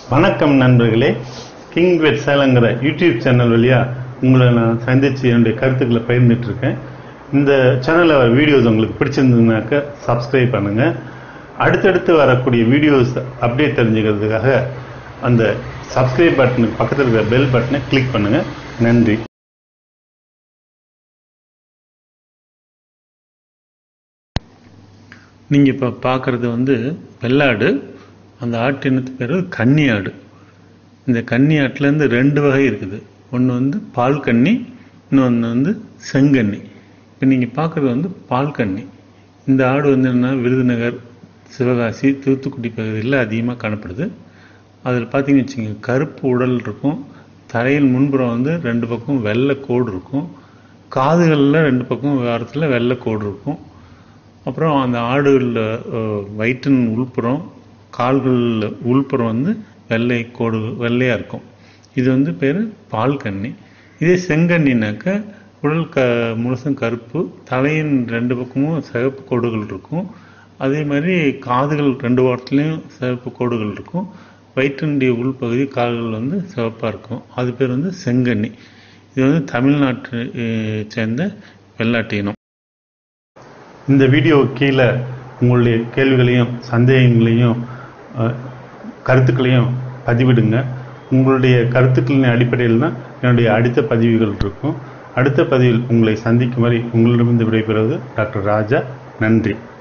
வணக்கம் நண்பர்களே கிங் வெட் சேலங்கிற யூடியூப் சேனல் வழியா உங்களை நான் சந்திச்சு என்னுடைய கருத்துக்களை பகிர்ந்துட்டு இருக்கேன் இந்த சேனலில் வர வீடியோஸ் உங்களுக்கு பிடிச்சிருந்ததுனாக்க சப்ஸ்கிரைப் பண்ணுங்க அடுத்தடுத்து வரக்கூடிய வீடியோஸ் அப்டேட் தெரிஞ்சுக்கிறதுக்காக அந்த சப்ஸ்கிரைப் பட்டனுக்கு பக்கத்தில் இருக்கிற பெல் பட்டனை கிளிக் பண்ணுங்க நன்றி நீங்கள் இப்போ பார்க்குறது வந்து வெள்ளாடு அந்த ஆட்டு இனத்து பேர் கன்னி ஆடு இந்த கன்னி ஆட்டுலேருந்து ரெண்டு வகை இருக்குது ஒன்று வந்து பால் கன்னி இன்னொன்று வந்து செங்கன்னி இப்போ நீங்கள் பார்க்குறது வந்து பால் கன்னி இந்த ஆடு வந்து என்ன விருதுநகர் சிவகாசி தூத்துக்குடி பகுதியில் அதிகமாக காணப்படுது அதில் பார்த்தீங்கன்னு வச்சுங்க கருப்பு உடல் இருக்கும் தலையில் முன்புறம் வந்து ரெண்டு பக்கம் வெள்ளை கோடு இருக்கும் காதுகளில் ரெண்டு பக்கம் வாரத்தில் வெள்ளை கோடு இருக்கும் அப்புறம் அந்த ஆடுகளில் வயிற்றின் உள்புறம் கால்களில் உள்புறம் வந்து வெள்ளை கோடு வெள்ளையாக இருக்கும் இது வந்து பேர் பால் கன்னி இதே செங்கண்ணினாக்க உடல் க முழுசும் கருப்பு தலையின் ரெண்டு பக்கமும் சிவப்பு கோடுகள் இருக்கும் அதே மாதிரி காதுகள் ரெண்டு வாரத்துலேயும் சிவப்பு கோடுகள் இருக்கும் வயிற்றினுடைய உள்பகுதி கால்கள் வந்து சிவப்பாக இருக்கும் அது பேர் வந்து செங்கண்ணி இது வந்து தமிழ்நாட்டு அஹ், சேர்ந்த வெள்ளாட்டு இனம் இந்த வீடியோ கீழே உங்களுடைய கேள்விகளையும் சந்தேகங்களையும் அஹ், கருத்துக்களையும் பதிவிடுங்க உங்களுடைய கருத்துக்களின் அடிப்படையில் தான் என்னுடைய அடுத்த பதிவுகள் இருக்கும் அடுத்த பதிவில் உங்களை சந்திக்கும் வரை உங்களிடமிருந்து விடைபெறுவது டாக்டர் ராஜா நன்றி